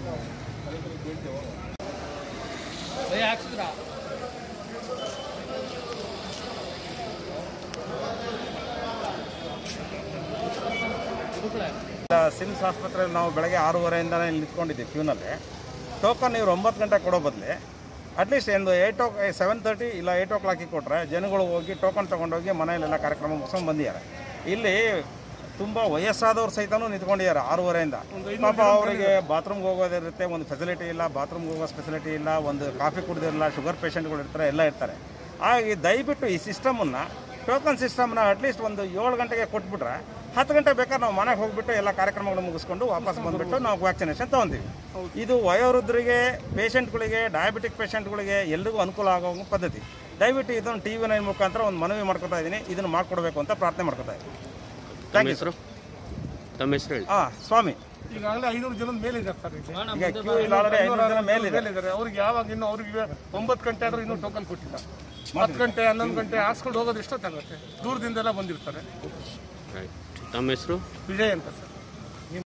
Sims ಆಸ್ಪತ್ರೆಯಲ್ಲಿ ನಾವು ಬೆಳಗ್ಗೆ ಆರೂವರೆಯಿಂದನೇ ಇಲ್ಲಿ ನಿಂತ್ಕೊಂಡಿದ್ದೀವಿ ಕ್ಯೂನಲ್ಲಿ ಟೋಕನ್ ಇವ್ರು ಒಂಬತ್ತು ಗಂಟೆ ಕೊಡೋ ಬದಲಿ ಅಟ್ಲೀಸ್ಟ್ ಒಂದು ಏಯ್ಟ್ ಓ ಸೆವೆನ್ ತರ್ಟಿ ಇಲ್ಲ ಏಯ್ಟ್ ಓ ಕ್ಲಾಕಿಗೆ ಕೊಟ್ಟರೆ ಜನಗಳು ಹೋಗಿ ಟೋಕನ್ ತೊಗೊಂಡೋಗಿ ಮನೆಯಲ್ಲೆಲ್ಲ ಕಾರ್ಯಕ್ರಮ ಮುಗಿಸ್ಕೊಂಡು ಬಂದಿದ್ದಾರೆ ಇಲ್ಲಿ ತುಂಬ ವಯಸ್ಸಾದವ್ರು ಸಹಿತನೂ ನಿಂತ್ಕೊಂಡಿದ್ದಾರೆ ಆರೂವರೆಯಿಂದ ಪಾಪ ಅವರಿಗೆ ಬಾತ್ರೂಮ್ಗೆ ಹೋಗೋದಿರುತ್ತೆ ಒಂದು ಫೆಸಿಲಿಟಿ ಇಲ್ಲ ಬಾತ್ರೂಮ್ಗೆ ಹೋಗೋ ಫೆಸಿಲಿಟಿ ಇಲ್ಲ ಒಂದು ಕಾಫಿ ಕುಡ್ದಿರಲ್ಲ ಶುಗರ್ ಪೇಷಂಟ್ಗಳು ಇರ್ತಾರೆ ಎಲ್ಲ ಇರ್ತಾರೆ ಹಾಗಾಗಿ ದಯವಿಟ್ಟು ಈ ಸಿಸ್ಟಮನ್ನು ಟೋಕನ್ ಸಿಸ್ಟಮ್ನ ಅಟ್ಲೀಸ್ಟ್ ಒಂದು ಏಳು ಗಂಟೆಗೆ ಕೊಟ್ಬಿಟ್ರೆ ಹತ್ತು ಗಂಟೆ ಬೇಕಾದ್ರೆ ನಾವು ಮನೆಗೆ ಹೋಗ್ಬಿಟ್ಟು ಎಲ್ಲ ಕಾರ್ಯಕ್ರಮಗಳು ಮುಗಿಸ್ಕೊಂಡು ವಾಪಸ್ ಬಂದುಬಿಟ್ಟು ನಾವು ವ್ಯಾಕ್ಸಿನೇಷನ್ ತೊಗೊತೀವಿ ಇದು ವಯೋವೃದ್ಧರಿಗೆ ಪೇಷಂಟ್ಗಳಿಗೆ ಡಯಾಬಿಟಿಕ್ ಪೇಷಂಟ್ಗಳಿಗೆ ಎಲ್ರಿಗೂ ಅನುಕೂಲ ಆಗೋ ಪದ್ಧತಿ ದಯವಿಟ್ಟು ಇದನ್ನು ಟಿ ವಿ ನೈನ್ ಮುಖಾಂತರ ಒಂದು ಮನವಿ ಮಾಡ್ಕೊತಾ ಇದ್ದೀನಿ ಇದನ್ನು ಮಾಡಿಕೊಡ್ಬೇಕು ಅಂತ ಪ್ರಾರ್ಥನೆ ಮಾಡ್ಕೊತಾ ಇದ್ದೀನಿ ತಮ್ಮ ಹೆಸರು ತಮ್ಮ ಹೆಸರು ಹೇಳಿ ಹಾಂ ಸ್ವಾಮಿ ಈಗಾಗಲೇ ಐನೂರು ಜನದ ಮೇಲೆ ಇದ್ದಾರೆ ಸರ್ ಈಗ. ಈಗ ಕ್ಯೂ ಇಲ್ಲಿ ಆಲ್ರೆಡಿ ಐನೂರು ಜನ ಮೇಲಿದೆ ಮೇಲಿದ್ದಾರೆ ಅವ್ರಿಗೆ ಯಾವಾಗ ಇನ್ನು ಅವ್ರಿಗೆ ಒಂಬತ್ತು ಗಂಟೆ ಆದ್ರೂ ಇನ್ನೂ ಟೋಕನ್ ಕೊಟ್ಟಿಲ್ಲ ಹತ್ತು ಗಂಟೆ ಹನ್ನೊಂದು ಗಂಟೆ ಹಾಕ್ಸ್ಕೊಂಡು ಹೋಗೋದು ಎಷ್ಟೊತ್ತಾಗುತ್ತೆ ದೂರದಿಂದೆಲ್ಲ ಬಂದಿರ್ತಾರೆ ರೈಟ್ ತಮ್ಮ ಹೆಸರು ವಿಜಯ್ ಅಂತ ಸರ್